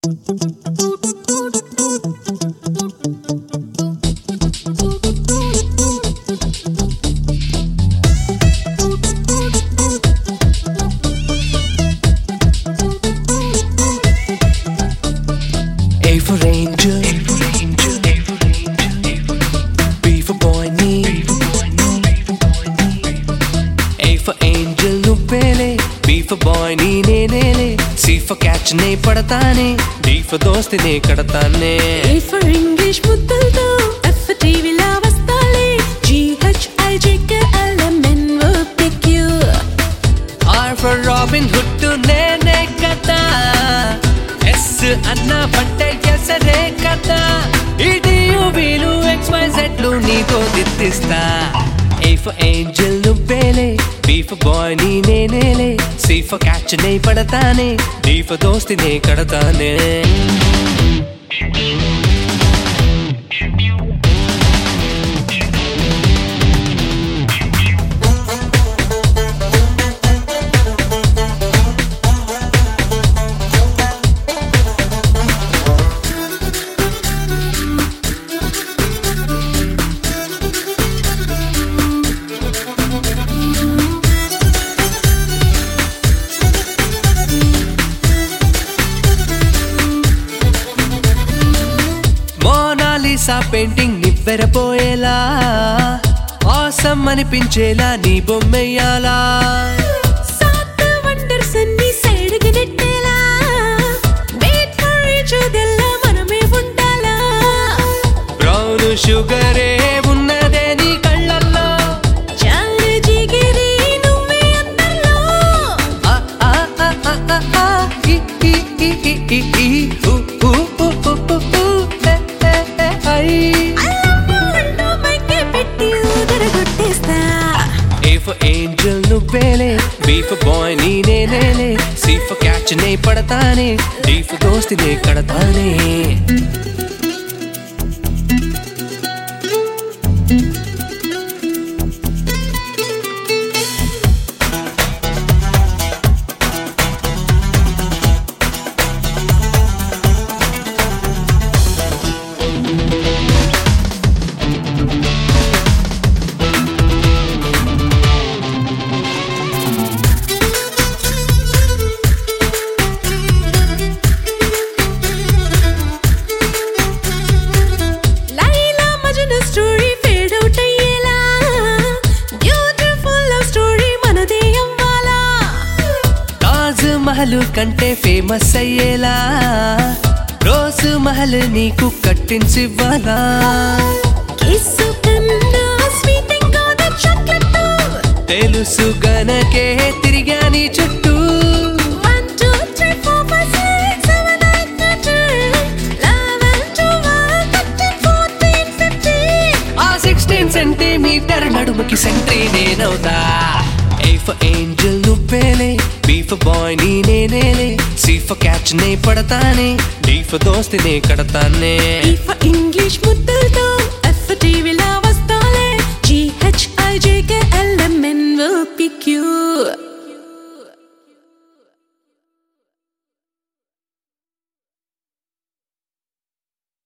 A for angel. B for boy need. A for angel నువ్వేలే B for boy నీ నేనేలే C for catch నే పడతానే D for దోస్తి నే కడతానే ఏ ఫర్ ఇంగ్లీష్ ముద్దలతో ఎఫ్ టీవీలా వస్తాలే G H I J K L M N P Q R for Robin Hood నేనే కదా S అన్న పట్టే ఎసరే కదా ఇడియు వీలు ఎక్స్ వై జెడ్ లు నీతో దిద్దిస్తా A for angel నువ్వేలే B for boy నీ నేనేలే C for catch నే పడతానే D for దోస్తి నే కడతానే మోనాలిసా పెయింటింగ్ నివ్వెరపోయేలా ఆసం అనిపించేలా నీ బొమ్మెయ్యాలా సాత్ వండర్స్ అన్ని సైడ్ కి నెట్టేలా వెయిట్ ఫర్ ఈచ్ అదర్ మనమే ఉండాలా బ్రౌన్ షుగరే ఉన్నదే నీ కళ్ళల్లో చారు జిగిరి నువ్వే అందరిలో ఆ, ఆ, ఆ, ఆ, ఆ, ఆ, ఈ, ఈ, ఈ, ఈ, ఈ, ఈ, ఊ, ఊ, ఊ, ఊ, ఊ, ఊ, ఏ, ఏ, ఏ, ఐ. I love you అంటూ మైకే పెట్టి ఊదరగొట్టేస్తా A for angel నువ్వేలే B for boy నీ నేనేలే C for catch నే పడతానే D for దోస్తి నే కడతానే Laila Majnu story fade out అయ్యేలా బ్యూటిఫుల్ లవ్ స్టోరీ మనదే అవ్వాలా తాజ్ మహల్ కంటే ఫేమస్ అయ్యేలా రోజ్ మహల్ నీకు కట్టించివ్వాలా కిస్సు కన్నా స్వీట్ ఇంకా చాక్లెట్ తెలుసు గనకే తిరిగా నీ చుట్టూ one two three four five six seven eight nine ten eleven twelve thirteen fourteen fifteen ఆ సిక్స్టీన్ సెంటీమీటర్ నడుముకి సెంట్రీ నేనవుతా ఏ ఫర్ ఏంజల్ నువ్వేలే బీ ఫర్ బాయ్ నీ నేనేలే సి ఫర్ క్యాచ్ నే పడతానే డీ ఫర్ దోస్తి నే కడతానే ఈ ఫర్ ఇంగ్లీష్ ముద్దలతో